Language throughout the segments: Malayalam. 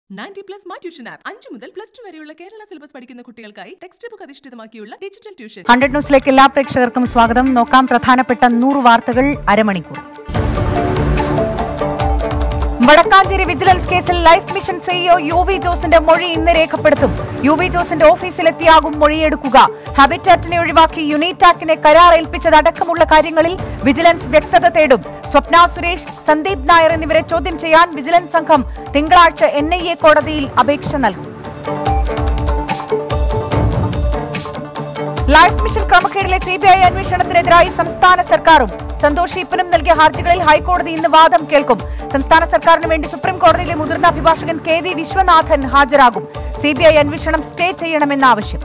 ninety plus my tuition app അഞ്ചു മുതൽ പ്ലസ് ടു വരെയുള്ള കേരള സിലബസ് പഠിക്കുന്ന കുട്ടികൾക്കായി ടെക്സ്റ്റ് ബുക്ക് അധിഷ്ഠിതമാക്കിയുള്ള ഡിജിറ്റൽ ട്യൂഷൻ ഹൺഡ്രഡ് ന്യൂസിലേക്ക് എല്ലാ പ്രേക്ഷകർക്കും സ്വാഗതം നോക്കാം പ്രധാനപ്പെട്ട നൂറ് വാർത്തകൾ അരമണിക്കൂർ വടക്കാഞ്ചേരി വിജിലൻസ് കേസിൽ life mission CEO U V ജോസിന്റെ മൊഴി ഇന്ന് രേഖപ്പെടുത്തും യു വി ജോസിന്റെ ഓഫീസിലെത്തിയാകും മൊഴിയെടുക്കുക ഹാബിറ്റാറ്റിനെ ഒഴിവാക്കി യുണിറ്റാക്കിനെ കരാർ ഏൽപ്പിച്ചതടക്കമുള്ള കാര്യങ്ങളിൽ വിജിലൻസ് വ്യക്തത തേടും സ്വപ്ന സുരേഷ് സന്ദീപ് നായർ എന്നിവരെ ചോദ്യം ചെയ്യാൻ വിജിലൻസ് സംഘം തിങ്കളാഴ്ച എൻ ഐ എ കോടതിയിൽ അപേക്ഷ നൽകും ലൈഫ് മിഷൻ ക്രമക്കേടിലെ സിബിഐ അന്വേഷണത്തിനെതിരായി സംസ്ഥാന സർക്കാരും സന്തോഷ് ഈപ്പനും നൽകിയ ഹർജികളിൽ ഹൈക്കോടതി ഇന്ന് വാദം കേൾക്കും സംസ്ഥാന സർക്കാരിന് വേണ്ടി സുപ്രീം കോടതിയിലെ മുതിർന്ന അഭിഭാഷകൻ കെ വി വിശ്വനാഥൻ ഹാജരാകും സിബിഐ അന്വേഷണം സ്റ്റേ ചെയ്യണമെന്ന ആവശ്യം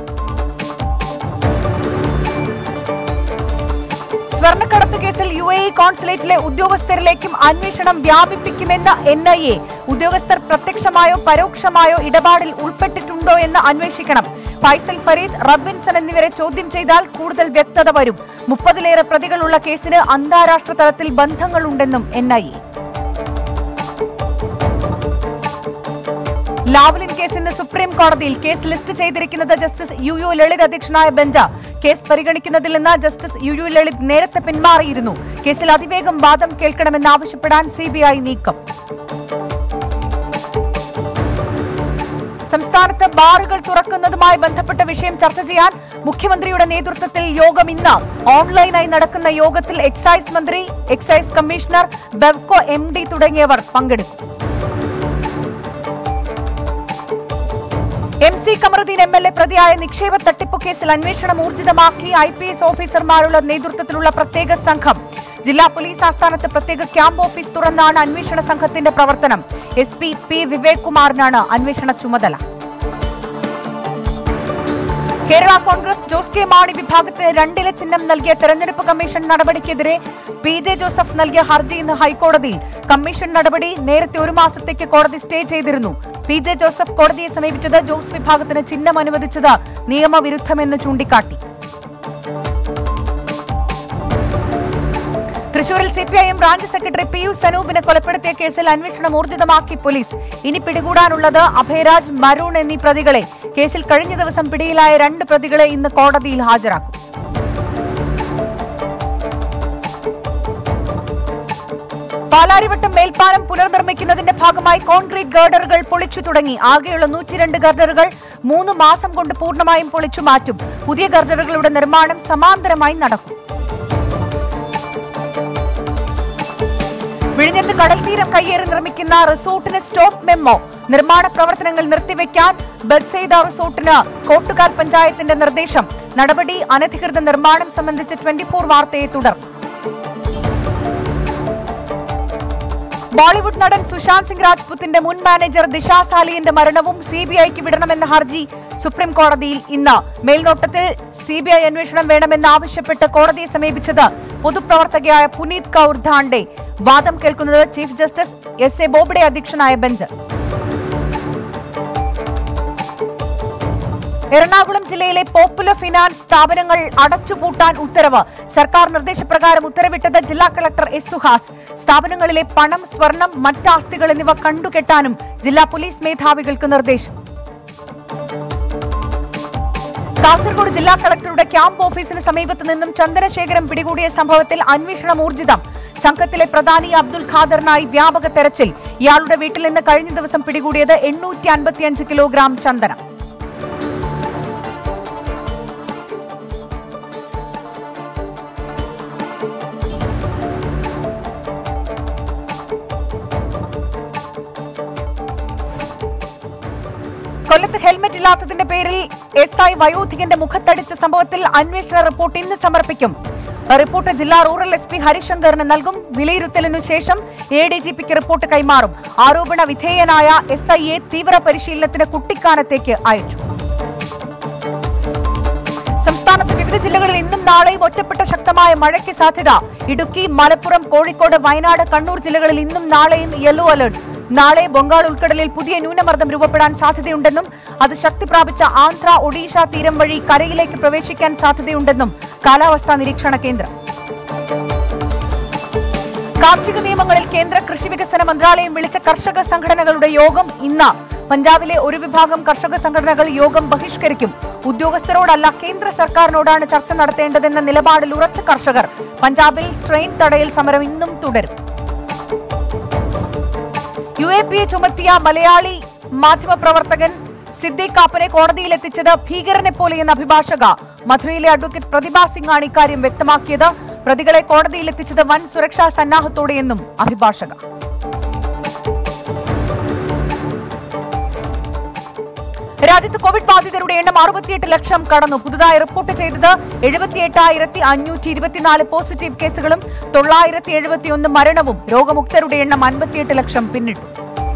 സ്വർണ്ണക്കടത്ത് കേസിൽ യു എ ഇ കോൺസുലേറ്റിലെ ഉദ്യോഗസ്ഥരിലേക്കും അന്വേഷണം വ്യാപിപ്പിക്കുമെന്ന എൻ ഐ എ ഉദ്യോഗസ്ഥർ പ്രത്യക്ഷമായോ പരോക്ഷമായോ ഇടപാടിൽ ഉൾപ്പെട്ടിട്ടുണ്ടോ എന്ന് അന്വേഷിക്കണം ഫൈസൽ ഫരീദ് റബ്ബിൻസൺ എന്നിവരെ ചോദ്യം ചെയ്താൽ കൂടുതൽ വ്യക്തത വരും മുപ്പതിലേറെ പ്രതികളുള്ള കേസിന് അന്താരാഷ്ട്ര തലത്തിൽ ബന്ധങ്ങളുണ്ടെന്നും N I A Lavalin case ഇന്ന് സുപ്രീം കോടതിയിൽ കേസ് ലിസ്റ്റ് ചെയ്തിരിക്കുന്നത് ജസ്റ്റിസ് യു യു ലളിത് അധ്യക്ഷനായ ബെഞ്ച് കേസ് പരിഗണിക്കുന്നതിൽ നിന്ന് ജസ്റ്റിസ് യു യു ലളിത് നേരത്തെ പിന്മാറിയിരുന്നു കേസിൽ അതിവേഗം വാദം കേൾക്കണമെന്നാവശ്യപ്പെടാൻ സിബിഐ നീക്കം സംസ്ഥാനത്ത് ബാറുകൾ തുറക്കുന്നതുമായി ബന്ധപ്പെട്ട വിഷയം ചർച്ച ചെയ്യാൻ മുഖ്യമന്ത്രിയുടെ നേതൃത്വത്തിൽ യോഗം ഇന്ന് ഓൺലൈനായി നടക്കുന്ന യോഗത്തിൽ എക്സൈസ് മന്ത്രി excise commissioner Bevco M D തുടങ്ങിയവർ പങ്കെടുക്കും M C Kamaruddin M L A പ്രതിയായ നിക്ഷേപ തട്ടിപ്പ് കേസിൽ അന്വേഷണം ഊർജിതമാക്കി ഐ പി എസ് ഓഫീസർമാരുള്ള നേതൃത്വത്തിലുള്ള പ്രത്യേക സംഘം ജില്ലാ പോലീസ് ആസ്ഥാനത്ത് പ്രത്യേക ക്യാമ്പ് ഓഫീസ് തുറന്നാണ് അന്വേഷണ സംഘത്തിന്റെ പ്രവർത്തനം എസ് പി പി വിവേക് കുമാറിനാണ് അന്വേഷണ ചുമതല കേരള കോൺഗ്രസ് ജോസ് കെ മാണി വിഭാഗത്തിന് രണ്ടില ചിഹ്നം നൽകിയ തെരഞ്ഞെടുപ്പ് കമ്മീഷൻ നടപടിക്കെതിരെ പി ജെ ജോസഫ് നൽകിയ ഹർജി ഇന്ന് ഹൈക്കോടതിയിൽ കമ്മീഷൻ നടപടി നേരത്തെ ഒരു മാസത്തേക്ക് കോടതി സ്റ്റേ ചെയ്തിരുന്നു പി ജെ ജോസഫ് കോടതിയെ സമീപിച്ചത് ജോസ് വിഭാഗത്തിന് ചിഹ്നം അനുവദിച്ചത് നിയമവിരുദ്ധമെന്ന് ചൂണ്ടിക്കാട്ടി തൃശൂരിൽ CPIM branch secretary P U സനൂപിനെ കൊലപ്പെടുത്തിയ കേസിൽ അന്വേഷണം ഊർജിതമാക്കി പോലീസ് ഇനി പിടികൂടാനുള്ളത് അഭയരാജ് മരൂൺ എന്നീ പ്രതികളെ കേസിൽ കഴിഞ്ഞ ദിവസം പിടിയിലായ രണ്ട് പ്രതികളെ ഇന്ന് കോടതിയിൽ ഹാജരാക്കും പാലാരിവട്ടം മേൽപ്പാലം പുനർനിർമ്മിക്കുന്നതിന്റെ ഭാഗമായി കോൺക്രീറ്റ് ഗർഡറുകൾ പൊളിച്ചു തുടങ്ങി ആകെയുള്ള നൂറ്റിരണ്ട് ഗർഡറുകൾ മൂന്ന് മാസം കൊണ്ട് പൂർണ്ണമായും പൊളിച്ചു മാറ്റും പുതിയ ഗർഡറുകളുടെ നിർമ്മാണം സമാന്തരമായി നടക്കും വിഴിഞ്ഞത്ത് കടൽ തീരം കയ്യേറി നിർമ്മിക്കുന്ന റിസോർട്ടിന് സ്റ്റോപ്പ് മെമ്മോ നിർമ്മാണ പ്രവർത്തനങ്ങൾ നിർത്തിവെക്കാൻ ബദ്സെയ്ത റിസോർട്ടിന് കോട്ടുകാൽ പഞ്ചായത്തിന്റെ നിർദ്ദേശം നടപടി അനധികൃത നിർമ്മാണം സംബന്ധിച്ച് ട്വന്റി ഫോർ വാർത്തയെ തുടർന്നു ബോളിവുഡ് നടൻ സുശാന്ത് സിംഗ് രാജ്പുത്തിന്റെ മുൻ മാനേജർ ദിശ സാലിയുടെ മരണവും സിബിഐക്ക് വിടണമെന്ന ഹർജി സുപ്രീം കോടതിയിൽ ഇന്ന് മേൽനോട്ടത്തിൽ സിബിഐ അന്വേഷണം വേണമെന്ന് ആവശ്യപ്പെട്ട് കോടതിയെ സമീപിച്ചത് പൊതുപ്രവർത്തകയായ പുനീത് കൌർ ധാണ്ഡെ വാദം കേൾക്കുന്നത് chief justice S A Bobde അധ്യക്ഷനായ ബെഞ്ച് എറണാകുളം ജില്ലയിലെ പോപ്പുലർ ഫിനാൻസ് സ്ഥാപനങ്ങൾ അടച്ചുപൂട്ടാൻ ഉത്തരവ് സർക്കാർ നിർദ്ദേശപ്രകാരം ഉത്തരവിട്ടത് ജില്ലാ കളക്ടർ എസ് സുഹാസ് സ്ഥാപനങ്ങളിലെ പണം സ്വർണം മറ്റാസ്തികൾ എന്നിവ കണ്ടുകെട്ടാനും ജില്ലാ പോലീസ് മേധാവികൾക്ക് നിർദ്ദേശം കാസർഗോഡ് ജില്ലാ കളക്ടറുടെ ക്യാമ്പ് ഓഫീസിന് സമീപത്ത് നിന്നും ചന്ദനശേഖരം പിടികൂടിയ സംഭവത്തിൽ അന്വേഷണം ഊർജിതം സംഘത്തിലെ പ്രധാനി അബ്ദുൽ ഖാദറിനായി വ്യാപക തെരച്ചിൽ ഇയാളുടെ വീട്ടിൽ നിന്ന് കഴിഞ്ഞ ദിവസം പിടികൂടിയത് എണ്ണൂറ്റി അൻപത്തിയഞ്ച് കിലോഗ്രാം ചന്ദനം കൊല്ലത്ത് ഹെൽമറ്റ് ഇല്ലാത്തതിന്റെ പേരിൽ എസ് ഐ വയോധികന്റെ മുഖത്തടിച്ച സംഭവത്തിൽ അന്വേഷണ റിപ്പോർട്ട് ഇന്ന് സമർപ്പിക്കും റിപ്പോർട്ട് ജില്ലാ റൂറൽ എസ് പി ഹരിശങ്കറിന് നൽകും വിലയിരുത്തലിനു ശേഷം എ ഡി ജി പിക്ക് റിപ്പോർട്ട് കൈമാറും ആരോപണ വിധേയനായ എസ് ഐയെ തീവ്ര പരിശീലനത്തിന് കുട്ടിക്കാനത്തേക്ക് അയച്ചു സംസ്ഥാനത്ത് വിവിധ ജില്ലകളിൽ ഇന്നും നാളെയും ഒറ്റപ്പെട്ട ശക്തമായ മഴയ്ക്ക് സാധ്യത ഇടുക്കി മലപ്പുറം കോഴിക്കോട് വയനാട് കണ്ണൂർ ജില്ലകളിൽ ഇന്നും നാളെയും യെല്ലോ അലർട്ട് നാളെ ബംഗാൾ ഉൾക്കടലിൽ പുതിയ ന്യൂനമർദ്ദം രൂപപ്പെടാൻ സാധ്യതയുണ്ടെന്നും അത് ശക്തി പ്രാപിച്ച ആന്ധ്ര ഒഡീഷ തീരം വഴി കരയിലേക്ക് പ്രവേശിക്കാൻ സാധ്യതയുണ്ടെന്നും കാലാവസ്ഥാ നിരീക്ഷണ കേന്ദ്രം കാർഷിക നിയമങ്ങളിൽ കേന്ദ്ര കൃഷി വികസന മന്ത്രാലയം വിളിച്ച കർഷക സംഘടനകളുടെ യോഗം ഇന്ന് പഞ്ചാബിലെ ഒരു വിഭാഗം കർഷക സംഘടനകൾ യോഗം ബഹിഷ്കരിക്കും ഉദ്യോഗസ്ഥരോടല്ല കേന്ദ്ര സർക്കാരിനോടാണ് ചർച്ച നടത്തേണ്ടതെന്ന നിലപാടിൽ ഉറച്ച കർഷകർ പഞ്ചാബിൽ ട്രെയിൻ തടയൽ സമരം ഇന്നും തുടരും യു എ പി എ ചുമത്തിയ മലയാളി മാധ്യമപ്രവർത്തകൻ സിദ്ദീഖ് കാപ്പനെ കോടതിയിലെത്തിച്ചത് ഭീകരനെ പോലെയെന്ന അഭിഭാഷക മധുരയിലെ അഡ്വക്കേറ്റ് പ്രതിഭ സിംഗാണ് ഇക്കാര്യം വ്യക്തമാക്കിയത് പ്രതികളെ കോടതിയിലെത്തിച്ചത് വൻ സുരക്ഷാ സന്നാഹത്തോടെയെന്നും അഭിഭാഷക രാജ്യത്ത് കോവിഡ് ബാധിതരുടെ എണ്ണം അറുപത്തിയെട്ട് ലക്ഷം കടന്നു പുതുതായി റിപ്പോർട്ട് ചെയ്തത് എഴുപത്തിയെട്ടായിരത്തി അഞ്ഞൂറ്റി ഇരുപത്തിനാല് പോസിറ്റീവ് കേസുകളും തൊള്ളായിരത്തി എഴുപത്തിയൊന്ന് മരണവും രോഗമുക്തരുടെ എണ്ണം അൻപത്തിയെട്ട് ലക്ഷം പിന്നിട്ടു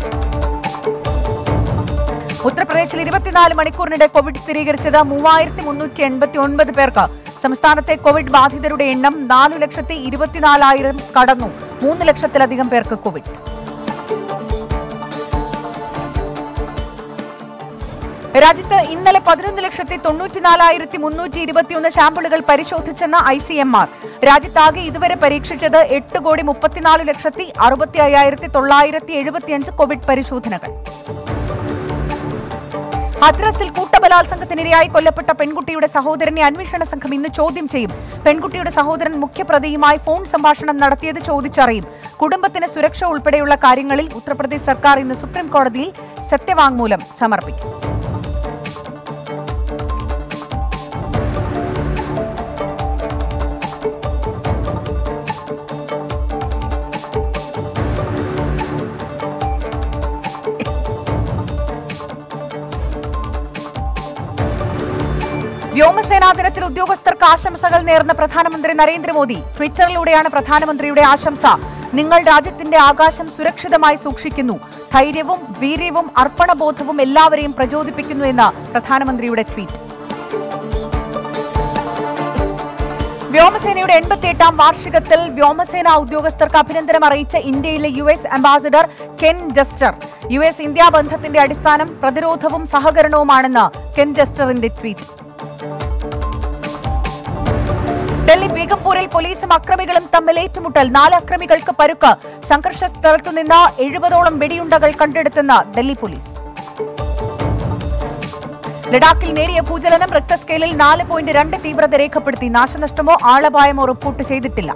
ഉത്തർപ്രദേശിൽ ഇരുപത്തിനാല് മണിക്കൂറിനിടെ കോവിഡ് സ്ഥിരീകരിച്ചത് മൂവായിരത്തി മുന്നൂറ്റി എൺപത്തി ഒൻപത് പേർക്ക് സംസ്ഥാനത്തെ കോവിഡ് ബാധിതരുടെ എണ്ണം നാലു ലക്ഷത്തി ഇരുപത്തിനാലായിരം കടന്നു മൂന്ന് ലക്ഷത്തിലധികം പേർക്ക് കോവിഡ് രാജ്യത്ത് ഇന്നലെ പതിനൊന്ന് ലക്ഷത്തി തൊണ്ണൂറ്റിനാലായിരത്തി മുന്നൂറ്റി ഇരുപത്തിയൊന്ന് സാമ്പിളുകൾ പരിശോധിച്ചെന്ന് ഐ സി എം ആർ രാജ്യത്താകെ ഇതുവരെ പരീക്ഷിച്ചത് എട്ട് കോടി മുപ്പത്തിനാല് ലക്ഷത്തി അറുപത്തി അയ്യായിരത്തി തൊള്ളായിരത്തി എഴുപത്തിയഞ്ച് കോവിഡ് പരിശോധനകൾ ഹദ്രസിൽ കൂട്ടബലാത്സംഗത്തിനിരയായി കൊല്ലപ്പെട്ട പെൺകുട്ടിയുടെ സഹോദരനെ അന്വേഷണ സംഘം ഇന്ന് ചോദ്യം ചെയ്യും പെൺകുട്ടിയുടെ സഹോദരൻ മുഖ്യപ്രതിയുമായി ഫോൺ സംഭാഷണം നടത്തിയത് ചോദിച്ചറിയും കുടുംബത്തിന് സുരക്ഷ ഉൾപ്പെടെയുള്ള കാര്യങ്ങളിൽ ഉത്തർപ്രദേശ് സർക്കാർ ഇന്ന് സുപ്രീം കോടതിയിൽ സത്യവാങ്മൂലം സമർപ്പിക്കും വ്യോമസേനാ ദിനത്തിൽ ഉദ്യോഗസ്ഥർക്ക് ആശംസകൾ നേർന്ന പ്രധാനമന്ത്രി നരേന്ദ്രമോദി ട്വിറ്ററിലൂടെയാണ് പ്രധാനമന്ത്രിയുടെ ആശംസ നിങ്ങൾ രാജ്യത്തിന്റെ ആകാശം സുരക്ഷിതമായി സൂക്ഷിക്കുന്നു ധൈര്യവും വീര്യവും അർപ്പണബോധവും എല്ലാവരെയും പ്രചോദിപ്പിക്കുന്നു എന്ന പ്രധാനമന്ത്രിയുടെ ട്വീറ്റ് വ്യോമസേനയുടെ എൺപത്തിയെട്ടാം വാർഷികത്തിൽ വ്യോമസേനാ ഉദ്യോഗസ്ഥർക്ക് അഭിനന്ദനം അറിയിച്ച ഇന്ത്യയിലെ U S ambassador Ken Juster U S India ബന്ധത്തിന്റെ അടിസ്ഥാനം പ്രതിരോധവും സഹകരണവുമാണെന്ന് കെൻ ജസ്റ്ററിന്റെ ട്വീറ്റ് ഡൽഹി ബീഗംപൂരിൽ പോലീസും അക്രമികളും തമ്മിൽ ഏറ്റുമുട്ടൽ നാല് അക്രമികൾക്ക് പരുക്ക് സംഘർഷ സ്ഥലത്തുനിന്ന് എഴുപതോളം വെടിയുണ്ടകൾ കണ്ടെടുത്തെന്ന് ഡൽഹി പോലീസ് ലഡാക്കിൽ നേരിയ ഭൂചലനം റിക്ടർ സ്കെയിലിൽ നാല് പോയിന്റ് രണ്ട് തീവ്രത രേഖപ്പെടുത്തി നാശനഷ്ടമോ ആളപായമോ റിപ്പോർട്ട് ചെയ്തിട്ടില്ല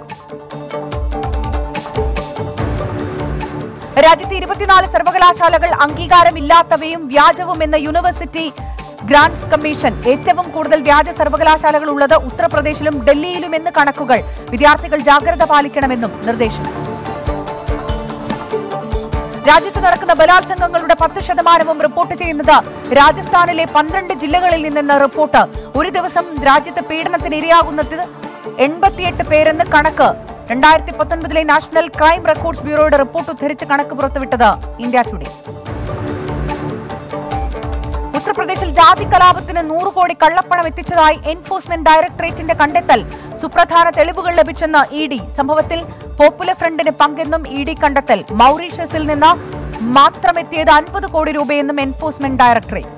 രാജ്യത്തെ ഇരുപത്തിനാല് സർവകലാശാലകൾ അംഗീകാരമില്ലാത്തവയും വ്യാജവും എന്ന യൂണിവേഴ്സിറ്റി ഗ്രാന്റ്സ് കമ്മീഷൻ ഏറ്റവും കൂടുതൽ വ്യാജ സർവകലാശാലകൾ ഉള്ളത് ഉത്തർപ്രദേശിലും ഡൽഹിയിലും എന്ന് കണക്കുകൾ വിദ്യാർത്ഥികൾ ജാഗ്രത പാലിക്കണമെന്നും നിർദ്ദേശം രാജ്യത്ത് നടക്കുന്ന ബലാത്സംഗങ്ങളുടെ പത്ത് ശതമാനവും റിപ്പോർട്ട് ചെയ്യുന്നത് രാജസ്ഥാനിലെ പന്ത്രണ്ട് ജില്ലകളിൽ നിന്നെന്ന റിപ്പോർട്ട് ഒരു ദിവസം രാജ്യത്ത് പീഡനത്തിന് ഇരയാകുന്നത് എൺപത്തിയെട്ട് പേരെന്ന് കണക്ക് രണ്ടായിരത്തി പത്തൊൻപതിലെ നാഷണൽ ക്രൈം റെക്കോർഡ്സ് ബ്യൂറോയുടെ റിപ്പോർട്ട് ഉദ്ധരിച്ച് കണക്ക് പുറത്തുവിട്ടത് ഇന്ത്യ ടുഡേ ഉത്തർപ്രദേശിൽ ജാതി കലാപത്തിന് നൂറ് കോടി കള്ളപ്പണം എത്തിച്ചതായി എൻഫോഴ്സ്മെന്റ് ഡയറക്ടറേറ്റിന്റെ കണ്ടെത്തൽ സുപ്രധാന തെളിവുകൾ ലഭിച്ചെന്ന് ഇ ഡി സംഭവത്തിൽ പോപ്പുലർ ഫ്രണ്ടിന് പങ്കെന്നും ഇ ഡി കണ്ടെത്തൽ മൗറീഷ്യസിൽ നിന്ന് മാത്രമെത്തിയത് അൻപത് കോടി രൂപയെന്നും എൻഫോഴ്സ്മെന്റ് ഡയറക്ടറേറ്റ്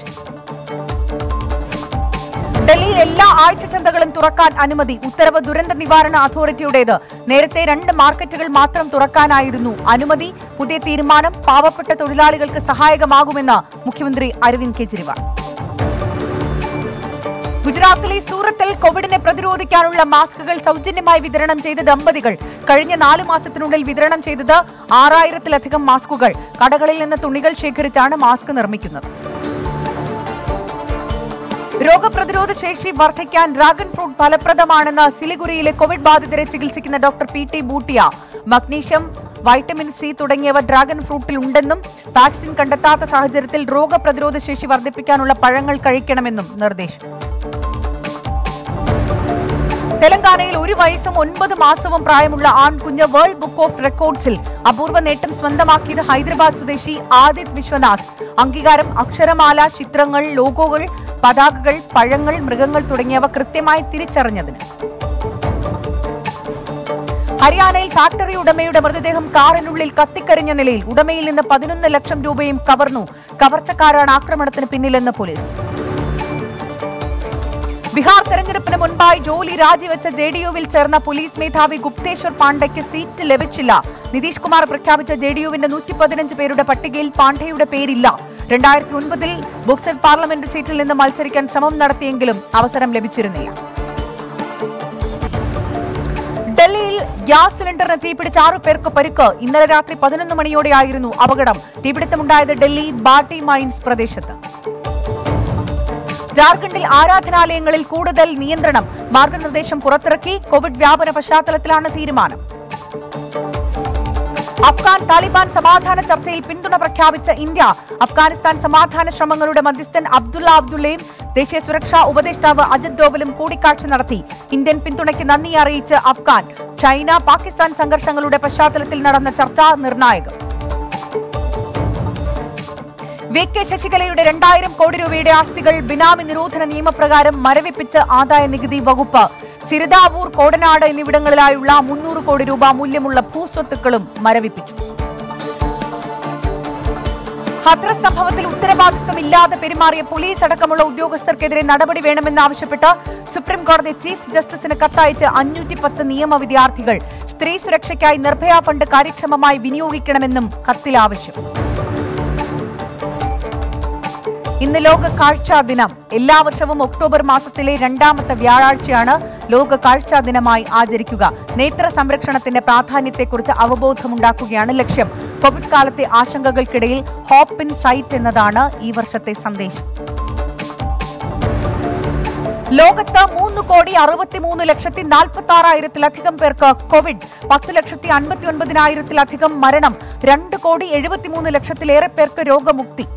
ഡൽഹിയിൽ എല്ലാ ആഴ്ചച്ചന്തകളും തുറക്കാൻ അനുമതി ഉത്തരവ് ദുരന്ത നിവാരണ അതോറിറ്റിയുടേത് നേരത്തെ രണ്ട് മാർക്കറ്റുകൾ മാത്രം തുറക്കാനായിരുന്നു അനുമതി പുതിയ തീരുമാനം പാവപ്പെട്ട തൊഴിലാളികൾക്ക് സഹായകമാകുമെന്ന് മുഖ്യമന്ത്രി അരവിന്ദ് കെജ്രിവാൾ ഗുജറാത്തിലെ സൂറത്തിൽ കോവിഡിനെ പ്രതിരോധിക്കാനുള്ള മാസ്കുകൾ സൗജന്യമായി വിതരണം ചെയ്ത ദമ്പതികൾ കഴിഞ്ഞ നാലു മാസത്തിനുള്ളിൽ വിതരണം ചെയ്തത് ആറായിരത്തിലധികം മാസ്കുകൾ കടകളിൽ നിന്ന് തുണികൾ ശേഖരിച്ചാണ് മാസ്ക് നിർമ്മിക്കുന്നത് രോഗപ്രതിരോധ ശേഷി വർദ്ധിക്കാൻ ഡ്രാഗൺ ഫ്രൂട്ട് ഫലപ്രദമാണെന്ന് സിലിഗുരിയിലെ കോവിഡ് ബാധിതരെ ചികിത്സിക്കുന്ന doctor P T Bhutia magnesium vitamin C തുടങ്ങിയവ ഡ്രാഗൺ ഫ്രൂട്ടിൽ ഉണ്ടെന്നും വാക്സിൻ കണ്ടെത്താത്ത സാഹചര്യത്തിൽ രോഗപ്രതിരോധ ശേഷി വർദ്ധിപ്പിക്കാനുള്ള പഴങ്ങൾ കഴിക്കണമെന്നും നിർദ്ദേശം തെലങ്കാനയിൽ ഒരു വയസ്സും ഒൻപത് മാസവും പ്രായമുള്ള ആൺകുഞ്ഞ് വേൾഡ് ബുക്ക് ഓഫ് റെക്കോർഡ്സിൽ അപൂർവ നേട്ടം സ്വന്തമാക്കിയത് ഹൈദരാബാദ് സ്വദേശി ആദിത് വിശ്വനാഥ് അംഗീകാരം അക്ഷരമാല ചിത്രങ്ങൾ ലോഗോകൾ പതാകകൾ പഴങ്ങൾ മൃഗങ്ങൾ തുടങ്ങിയവ കൃത്യമായി തിരിച്ചറിഞ്ഞതിന് ഹരിയാനയിൽ ഫാക്ടറി ഉടമയുടെ മൃതദേഹം കാറിനുള്ളിൽ കത്തിക്കരിഞ്ഞ നിലയിൽ ഉടമയിൽ നിന്ന് പതിനൊന്ന് ലക്ഷം രൂപയും കവർന്നു കവർച്ചക്കാരാണ് ആക്രമണത്തിന് പിന്നിലെന്ന് പോലീസ് ബീഹാർ തെരഞ്ഞെടുപ്പിന് മുൻപായി ജോലി രാജിവെച്ച ജെ ഡി യുവിൽ ചേർന്ന പോലീസ് മേധാവി ഗുപ്തേശ്വർ പാണ്ഡയ്ക്ക് സീറ്റ് ലഭിച്ചില്ല നിതീഷ് കുമാർ പ്രഖ്യാപിച്ച ജെ ഡി യുവിന്റെ നൂറ്റി പതിനഞ്ച് പേരുടെ പട്ടികയിൽ പാണ്ഡെയുടെ പേരില്ല രണ്ടായിരത്തി ഒൻപതിൽ ബുക്സൽ പാർലമെന്റ് സീറ്റിൽ നിന്ന് മത്സരിക്കാൻ ശ്രമം നടത്തിയെങ്കിലും അവസരം ലഭിച്ചിരുന്നില്ല ഡൽഹിയിൽ ഗ്യാസ് സിലിണ്ടറിന് തീപിടിച്ച് ആറു പേർക്ക് പരിക്ക് ഇന്നലെ രാത്രി പതിനൊന്ന് മണിയോടെയായിരുന്നു അപകടം തീപിടുത്തമുണ്ടായത് ഡൽഹി ബാട്ടി മൈൻസ് പ്രദേശത്ത് ജാർഖണ്ഡിൽ ആരാധനാലയങ്ങളിൽ കൂടുതൽ നിയന്ത്രണം മാർഗനിർദ്ദേശം പുറത്തിറക്കി കോവിഡ് വ്യാപന പശ്ചാത്തലത്തിലാണ് തീരുമാനം അഫ്ഗാൻ താലിബാൻ സമാധാന ചർച്ചയിൽ പിന്തുണ പ്രഖ്യാപിച്ച ഇന്ത്യ അഫ്ഗാനിസ്ഥാൻ സമാധാന ശ്രമങ്ങളുടെ മധ്യസ്ഥൻ അബ്ദുള്ള അബ്ദുള്ളയും ദേശീയ സുരക്ഷാ ഉപദേഷ്ടാവ് അജിത് ഡോവലും കൂടിക്കാഴ്ച നടത്തി ഇന്ത്യൻ പിന്തുണയ്ക്ക് നന്ദി അറിയിച്ച് അഫ്ഗാൻ ചൈന പാകിസ്ഥാൻ സംഘർഷങ്ങളുടെ പശ്ചാത്തലത്തിൽ നടന്ന ചർച്ച നിർണായകം വി കെ ശശികലയുടെ രണ്ടായിരം കോടി രൂപയുടെ ആസ്തികൾ ബിനാമി നിരോധന നിയമപ്രകാരം മരവിപ്പിച്ച് ആദായ നികുതി വകുപ്പ് സിരിതാവൂർ കോടനാട് എന്നിവിടങ്ങളിലായുള്ള മുന്നൂറ് കോടി രൂപ മൂല്യമുള്ള ഭൂസ്വത്തുക്കളും മരവിപ്പിച്ചു ഹത്രസ് സംഭവത്തിൽ ഉത്തരവാദിത്വമില്ലാതെ പെരുമാറിയ പോലീസ് അടക്കമുള്ള ഉദ്യോഗസ്ഥർക്കെതിരെ നടപടി വേണമെന്നാവശ്യപ്പെട്ട് സുപ്രീം കോടതി ചീഫ് ജസ്റ്റിസിന് കത്തയച്ച് അഞ്ഞൂറ്റി പത്ത് നിയമ വിദ്യാർത്ഥികൾ സ്ത്രീ സുരക്ഷയ്ക്കായി നിർഭയ ഫണ്ട് കാര്യക്ഷമമായി വിനിയോഗിക്കണമെന്നും കത്തിൽ ആവശ്യം ഇന്ന് ലോക കാഴ്ചാ ദിനം എല്ലാ വർഷവും ഒക്ടോബർ മാസത്തിലെ രണ്ടാമത്തെ വ്യാഴാഴ്ചയാണ് ലോക കാഴ്ചാ ദിനമായി ആചരിക്കുക നേത്ര സംരക്ഷണത്തിന്റെ പ്രാധാന്യത്തെക്കുറിച്ച് അവബോധമുണ്ടാക്കുകയാണ് ലക്ഷ്യം കോവിഡ് കാലത്തെ ആശങ്കകൾക്കിടയിൽ ഹോപ്പ് ഇൻ സൈറ്റ് എന്നതാണ് ഈ വർഷത്തെ സന്ദേശം ലോകത്ത് മൂന്ന് കോടി അറുപത്തിമൂന്ന് ലക്ഷത്തി നാൽപ്പത്തി ആറായിരത്തിലധികം പേർക്ക് കോവിഡ് പത്ത് ലക്ഷത്തി അൻപത്തി ഒൻപതിനായിരത്തിലധികം മരണം രണ്ട് കോടി എഴുപത്തിമൂന്ന് ലക്ഷത്തിലേറെ പേർക്ക് രോഗമുക്തി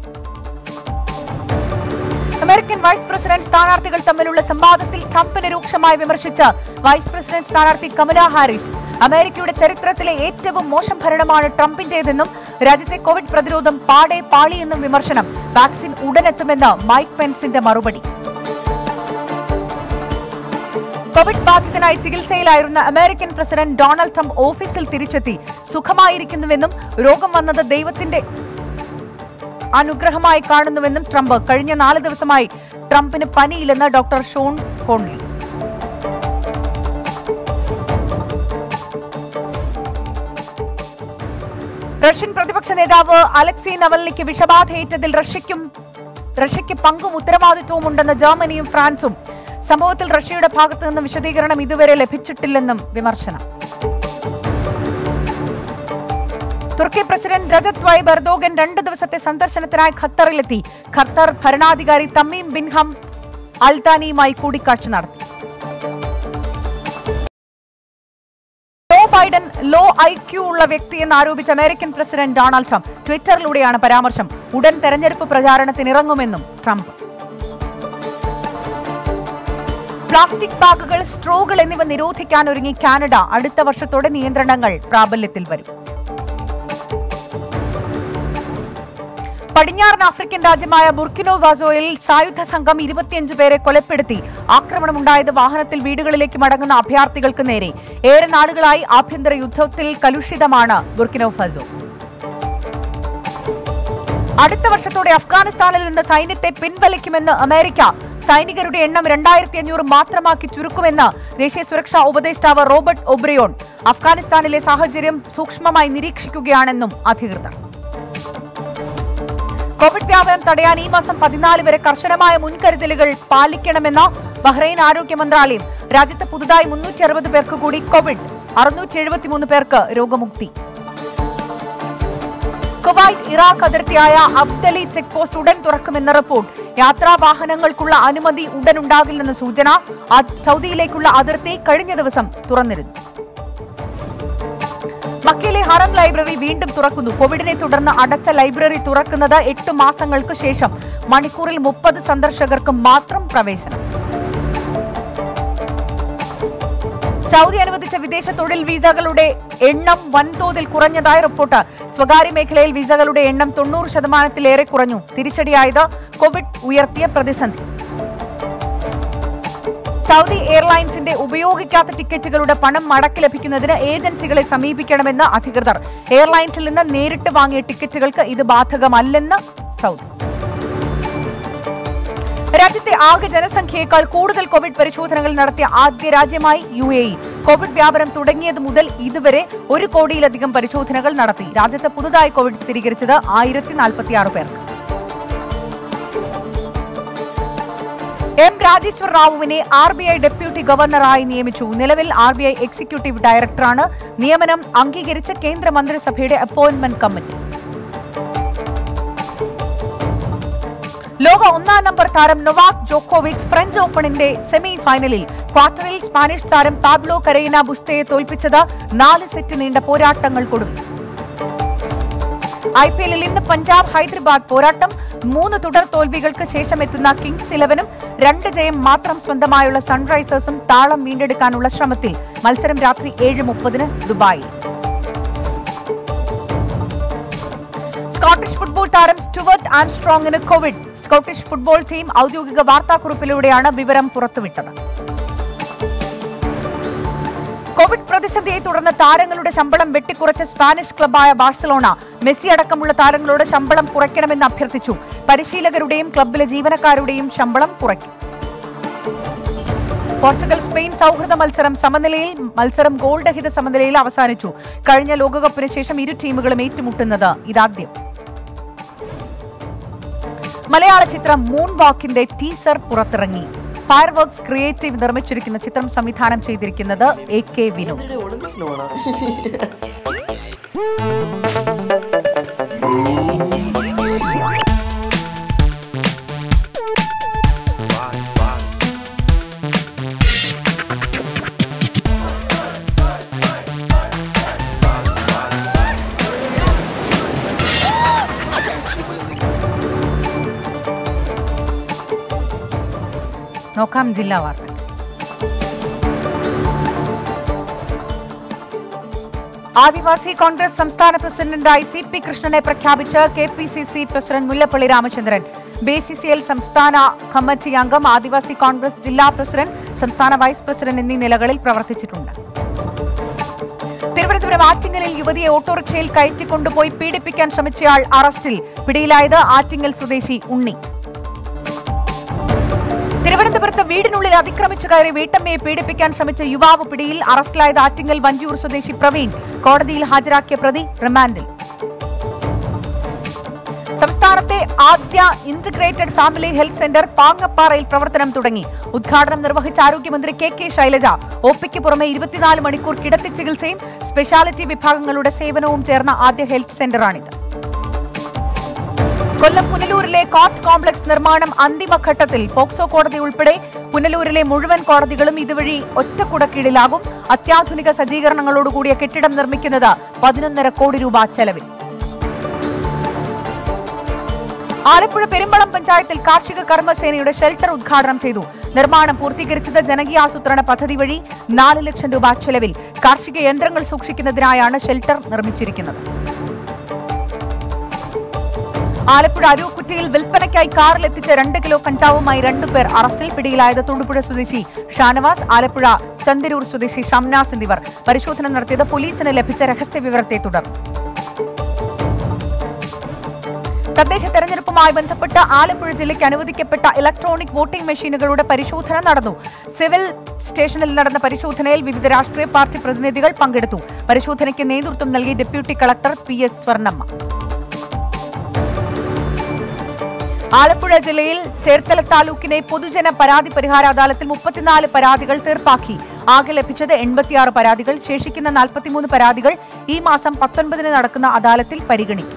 അമേരിക്കൻ വൈസ് പ്രസിഡന്റ് സ്ഥാനാർത്ഥികൾ തമ്മിലുള്ള സംവാദത്തിൽ ട്രംപിനെ രൂക്ഷമായി വിമർശിച്ച് വൈസ് പ്രസിഡന്റ് സ്ഥാനാർത്ഥി കമല ഹാരിസ് അമേരിക്കയുടെ ചരിത്രത്തിലെ ഏറ്റവും മോശം ഭരണമാണ് ട്രംപിന്റേതെന്നും രാജ്യത്തെ കോവിഡ് പ്രതിരോധം പാടെ പാളിയെന്നും വിമർശനം വാക്സിൻ ഉടനെത്തുമെന്ന് മൈക്ക് പെൻസിന്റെ മറുപടി കോവിഡ് ബാധിതനായി ചികിത്സയിലായിരുന്ന അമേരിക്കൻ പ്രസിഡന്റ് ഡൊണാൾഡ് ട്രംപ് ഓഫീസിൽ തിരിച്ചെത്തി സുഖമായിരിക്കുന്നുവെന്നും രോഗം വന്നത് ദൈവത്തിന്റെ അനുഗ്രഹമായി കാണുന്നുവെന്നും ട്രംപ് കഴിഞ്ഞ നാല് ദിവസമായി ട്രംപിന് പനിയില്ലെന്ന് ഡോക്ടർ ഷോൺ കോൺലി റഷ്യൻ പ്രതിപക്ഷ നേതാവ് അലക്സി നവൽനിക്ക് വിഷബാധയേറ്റതിൽ റഷ്യയ്ക്കും റഷ്യയ്ക്ക് പങ്കും ഉത്തരവാദിത്വവും ഉണ്ടെന്ന് ജർമ്മനിയും ഫ്രാൻസും സംഭവത്തിൽ റഷ്യയുടെ ഭാഗത്തു നിന്ന് വിശദീകരണം ഇതുവരെ ലഭിച്ചിട്ടില്ലെന്നും വിമർശനം തുർക്കി പ്രസിഡന്റ് രജത് വൈബ് എർദോഗൻ രണ്ട് ദിവസത്തെ സന്ദർശനത്തിനായി ഖത്തറിലെത്തി ഖത്തർ ഭരണാധികാരി തമീം ബിൻഹം അൽത്താനിയുമായി കൂടിക്കാഴ്ച നടത്തി Joe Biden low I Q ഉള്ള വ്യക്തിയെന്ന് ആരോപിച്ച് അമേരിക്കൻ പ്രസിഡന്റ് ഡൊണാൾഡ് ട്രംപ് ട്വിറ്ററിലൂടെയാണ് പരാമർശം ഉടൻ തെരഞ്ഞെടുപ്പ് പ്രചാരണത്തിനിറങ്ങുമെന്നും ട്രംപ് പ്ലാസ്റ്റിക് ബാഗുകൾ സ്ട്രോകൾ എന്നിവ നിരോധിക്കാൻ ഒരുങ്ങി കാനഡ അടുത്ത വർഷത്തോടെ നിയന്ത്രണങ്ങൾ പ്രാബല്യത്തിൽ വരും പടിഞ്ഞാറൻ ആഫ്രിക്കൻ രാജ്യമായ ബുർക്കിനോ വാസോയിൽ സായുധ സംഘം ഇരുപത്തിയഞ്ച് പേരെ കൊലപ്പെടുത്തി ആക്രമണമുണ്ടായത് വാഹനത്തിൽ വീടുകളിലേക്ക് മടങ്ങുന്ന അഭയാർത്ഥികൾക്ക് നേരെ ഏറെ നാളുകളായി ആഭ്യന്തര യുദ്ധത്തിൽ കലുഷിതമാണ് ബുർക്കിനോ ഫസോ അടുത്ത വർഷത്തോടെ അഫ്ഗാനിസ്ഥാനിൽ നിന്ന് സൈന്യത്തെ പിൻവലിക്കുമെന്ന് അമേരിക്ക സൈനികരുടെ എണ്ണം രണ്ടായിരത്തി അഞ്ഞൂറ് മാത്രമാക്കി ചുരുക്കുമെന്ന് ദേശീയ സുരക്ഷാ ഉപദേഷ്ടാവ് റോബർട്ട് ഒബ്രിയോൺ അഫ്ഗാനിസ്ഥാനിലെ സാഹചര്യം സൂക്ഷ്മമായി നിരീക്ഷിക്കുകയാണെന്നും അധികൃതർ കോവിഡ് വ്യാപനം തടയാൻ ഈ മാസം പതിനാല് വരെ കർശനമായ മുൻകരുതലുകൾ പാലിക്കണമെന്ന ബഹ്റൈൻ ആരോഗ്യ മന്ത്രാലയം രാജ്യത്ത് പുതുതായി മുന്നൂറ്റി അറുപത് പേർക്ക് കൂടി കോവിഡ് അറുന്നൂറ്റി എഴുപത്തിമൂന്ന് പേർക്ക് രോഗമുക്തി കുവൈറ്റ് ഇറാഖ് അതിർത്തിയായ അബ്ദലി ചെക്ക് പോസ്റ്റ് ഉടൻ തുറക്കുമെന്ന റിപ്പോർട്ട് യാത്രാ വാഹനങ്ങൾക്കുള്ള അനുമതി ഉടൻ ഉണ്ടാകില്ലെന്ന സൂചന അത് സൗദിയിലേക്കുള്ള അതിർത്തി കഴിഞ്ഞ ദിവസം തുറന്നിരുന്നു മക്കയിലെ ഹറം ലൈബ്രറി വീണ്ടും തുറക്കുന്നു കോവിഡിനെ തുടർന്ന് അടച്ച ലൈബ്രറി തുറക്കുന്നത് എട്ട് മാസങ്ങൾക്ക് ശേഷം മണിക്കൂറിൽ മുപ്പത് സന്ദർശകർക്ക് മാത്രം പ്രവേശനം സൗദി അനുവദിച്ച വിദേശ തൊഴിൽ വീസകളുടെ എണ്ണം വൻതോതിൽ കുറഞ്ഞതായി റിപ്പോർട്ട് സ്വകാര്യ മേഖലയിൽ വീസകളുടെ എണ്ണം തൊണ്ണൂറ് ശതമാനത്തിലേറെ കുറഞ്ഞു തിരിച്ചടിയായത് കോവിഡ് ഉയർത്തിയ പ്രതിസന്ധി സൗദി എയർലൈൻസിന്റെ ഉപയോഗിക്കാത്ത ടിക്കറ്റുകളുടെ പണം മടക്കി ലഭിക്കുന്നതിന് ഏജൻസികളെ സമീപിക്കണമെന്ന് അധികൃതർ എയർലൈൻസിൽ നിന്ന് നേരിട്ട് വാങ്ങിയ ടിക്കറ്റുകൾക്ക് ഇത് ബാധകമല്ലെന്ന് സൗദി രാജ്യത്തെ ആകെ ജനസംഖ്യയേക്കാൾ കൂടുതൽ കോവിഡ് പരിശോധനകൾ നടത്തിയ ആദ്യ രാജ്യമായി യു എ ഇ കോവിഡ് വ്യാപനം തുടങ്ങിയത് മുതൽ ഇതുവരെ ഒരു കോടിയിലധികം പരിശോധനകൾ നടത്തി രാജ്യത്ത് പുതുതായി കോവിഡ് സ്ഥിരീകരിച്ചത് ആയിരത്തി നാൽപ്പത്തിയാറ് പേർക്ക് എം രാജേശ്വർ റാവുവിനെ ആർ ബി ഐ ഡെപ്യൂട്ടി ഗവർണറായി നിയമിച്ചു നിലവിൽ ആർ ബി ഐ എക്സിക്യൂട്ടീവ് ഡയറക്ടറാണ് നിയമനം അംഗീകരിച്ച കേന്ദ്ര മന്ത്രിസഭയുടെ അപ്പോയിന്റ്മെന്റ് കമ്മിറ്റി ലോക ഒന്നാം നമ്പർ താരം നൊവാക് ജോക്കോവിച്ച് ഫ്രഞ്ച് ഓപ്പണിന്റെ സെമി ഫൈനലിൽ ക്വാർട്ടറിൽ സ്പാനിഷ് താരം പാബ്ലോ കരൈന ബുസ്തയെ തോൽപ്പിച്ചത് നാല് സെറ്റ് നീണ്ട പോരാട്ടങ്ങൾക്കൊടുവിൽ ഐ പി എല്ലിൽ ഇന്ന് പഞ്ചാബ് ഹൈദരാബാദ് പോരാട്ടം മൂന്ന് തുടർ തോൽവികൾക്ക് ശേഷം എത്തുന്ന കിങ്സ് ഇലവനും രണ്ട് ജയം മാത്രം സ്വന്തമായുള്ള സൺറൈസേഴ്സും താളം വീണ്ടെടുക്കാനുള്ള ശ്രമത്തിൽ മത്സരം രാത്രി ഏഴ് മുപ്പതിന് ദുബായിൽ സ്കോട്ടിഷ് ഫുട്ബോൾ താരം സ്റ്റുവർട്ട് ആംസ്ട്രോങ്ങിന് കോവിഡ് സ്കോട്ടിഷ് ഫുട്ബോൾ ടീം ഔദ്യോഗിക വാർത്താക്കുറിപ്പിലൂടെയാണ് വിവരം പുറത്തുവിട്ടത് കോവിഡ് പ്രതിസന്ധിയെ തുടർന്ന് താരങ്ങളുടെ ശമ്പളം വെട്ടിക്കുറച്ച സ്പാനിഷ് ക്ലബായ ബാഴ്സലോണ മെസ്സി അടക്കമുള്ള താരങ്ങളോട് ശമ്പളം കുറയ്ക്കണമെന്ന് അഭ്യർത്ഥിച്ചു പരിശീലകരുടെയും ക്ലബിലെ ജീവനക്കാരുടെയും ശമ്പളം കുറയ്ക്കും പോർച്ചുഗൽ സ്പെയിൻ സൗഹൃദ മത്സരം സമനിലയിൽ മത്സരം ഗോൾ രഹിത സമനിലയിൽ അവസാനിച്ചു കഴിഞ്ഞ ലോകകപ്പിന് ശേഷം ഇരു ടീമുകളും ഏറ്റുമുട്ടുന്നത് ഇതാദ്യം മലയാള ചിത്രം മൂൺ വാക്കിന്റെ ടീസർ പുറത്തിറങ്ങി ഫയർ വർക്സ് ക്രിയേറ്റീവ് നിർമ്മിച്ചിരിക്കുന്ന ചിത്രം സംവിധാനം ചെയ്തിരിക്കുന്നത് എ കെ വിനോദ് ഇതിടെ ഒളിമ്പിക്സിന് പോണോ നോക്കാം ജില്ലാ വാർത്ത ആദിവാസി കോൺഗ്രസ് സംസ്ഥാന പ്രസിഡന്റായി സി പി കൃഷ്ണനെ പ്രഖ്യാപിച്ച് K P C C president Mullappally Ramachandran B C C L സംസ്ഥാന കമ്മിറ്റി അംഗം ആദിവാസി കോൺഗ്രസ് ജില്ലാ പ്രസിഡന്റ് സംസ്ഥാന വൈസ് പ്രസിഡന്റ് എന്നീ നിലകളിൽ പ്രവർത്തിച്ചിട്ടുണ്ട് തിരുവനന്തപുരം ആറ്റിങ്ങലിൽ യുവതിയെ ഓട്ടോറിക്ഷയിൽ കയറ്റിക്കൊണ്ടുപോയി പീഡിപ്പിക്കാൻ ശ്രമിച്ചയാൾ അറസ്റ്റിൽ പിടിയിലായത് ആറ്റിങ്ങൽ സ്വദേശി ഉണ്ണി തിരുവനന്തപുരത്ത് വീടിനുള്ളിൽ അതിക്രമിച്ചു കയറി വീട്ടമ്മയെ പീഡിപ്പിക്കാൻ ശ്രമിച്ച യുവാവ് പിടിയിൽ അറസ്റ്റിലായത് ആറ്റിങ്ങൽ വഞ്ചൂർ സ്വദേശി പ്രവീൺ കോടതിയിൽ ഹാജരാക്കിയ പ്രതി റിമാൻഡിൽ സംസ്ഥാനത്തെ ആദ്യ ഇന്റഗ്രേറ്റഡ് ഫാമിലി ഹെൽത്ത് സെന്റർ പാങ്ങപ്പാറയിൽ പ്രവർത്തനം തുടങ്ങി ഉദ്ഘാടനം നിർവഹിച്ച ആരോഗ്യമന്ത്രി കെ കെ ശൈലജ ഒപിക്ക് പുറമെ ഇരുപത്തിനാല് മണിക്കൂർ കിടത്തി ചികിത്സയും സ്പെഷ്യാലിറ്റി വിഭാഗങ്ങളുടെ സേവനവും ചേർന്ന ആദ്യ ഹെൽത്ത് സെന്ററാണിത് കൊല്ലം പുനലൂരിലെ കോർട്ട് കോംപ്ലക്സ് നിർമ്മാണം അന്തിമഘട്ടത്തിൽ പോക്സോ കോടതി ഉൾപ്പെടെ പുനലൂരിലെ മുഴുവൻ കോടതികളും ഇതുവഴി ഒറ്റക്കുടക്കീഴിലാകും അത്യാധുനിക സജ്ജീകരണങ്ങളോടുകൂടിയ കെട്ടിടം നിർമ്മിക്കുന്നത് പതിനൊന്നര കോടി രൂപ ചെലവിൽ ആലപ്പുഴ പെരുമ്പളം പഞ്ചായത്തിൽ കാർഷിക കർമ്മസേനയുടെ ഷെൽട്ടർ ഉദ്ഘാടനം ചെയ്തു നിർമ്മാണം പൂർത്തീകരിച്ചത് ജനകീയാസൂത്രണ പദ്ധതി വഴി നാല് ലക്ഷം രൂപ ചെലവിൽ കാർഷിക യന്ത്രങ്ങൾ സൂക്ഷിക്കുന്നതിനായാണ് ഷെൽട്ടർ നിർമ്മിച്ചിരിക്കുന്നത് ആലപ്പുഴ അരൂക്കുറ്റിയിൽ വിൽപ്പനയ്ക്കായി കാറിലെത്തിച്ച രണ്ട് കിലോ കഞ്ചാവുമായി രണ്ടുപേർ അറസ്റ്റിൽ പിടിയിലായത് തൊടുപുഴ സ്വദേശി ഷാനവാസ് ആലപ്പുഴ ചന്ദരൂർ സ്വദേശി ഷംനാസ് എന്നിവർ പരിശോധന നടത്തിയത് പോലീസിന് ലഭിച്ച രഹസ്യ വിവരത്തെ തുടർന്ന് തദ്ദേശ തെരഞ്ഞെടുപ്പുമായി ബന്ധപ്പെട്ട് ആലപ്പുഴ ജില്ലയ്ക്ക് അനുവദിക്കപ്പെട്ട ഇലക്ട്രോണിക് വോട്ടിംഗ് മെഷീനുകളുടെ പരിശോധന നടന്നു സിവിൽ സ്റ്റേഷനിൽ നടന്ന പരിശോധനയിൽ വിവിധ രാഷ്ട്രീയ പാർട്ടി പ്രതിനിധികൾ പങ്കെടുത്തു പരിശോധനയ്ക്ക് നേതൃത്വം നൽകി deputy collector P S Swarnamma Alappuzha ജില്ലയിൽ ചേർത്തല താലൂക്കിനെ പൊതുജന പരാതി പരിഹാര അദാലത്തിൽ മുപ്പത്തിനാല് പരാതികൾ തീർപ്പാക്കി ആകെ ലഭിച്ചത് എൺപത്തിയാറ് പരാതികൾ ശേഷിക്കുന്ന നാൽപ്പത്തിമൂന്ന് പരാതികൾ ഈ മാസം പത്തൊൻപതിന് നടക്കുന്ന അദാലത്തിൽ പരിഗണിക്കും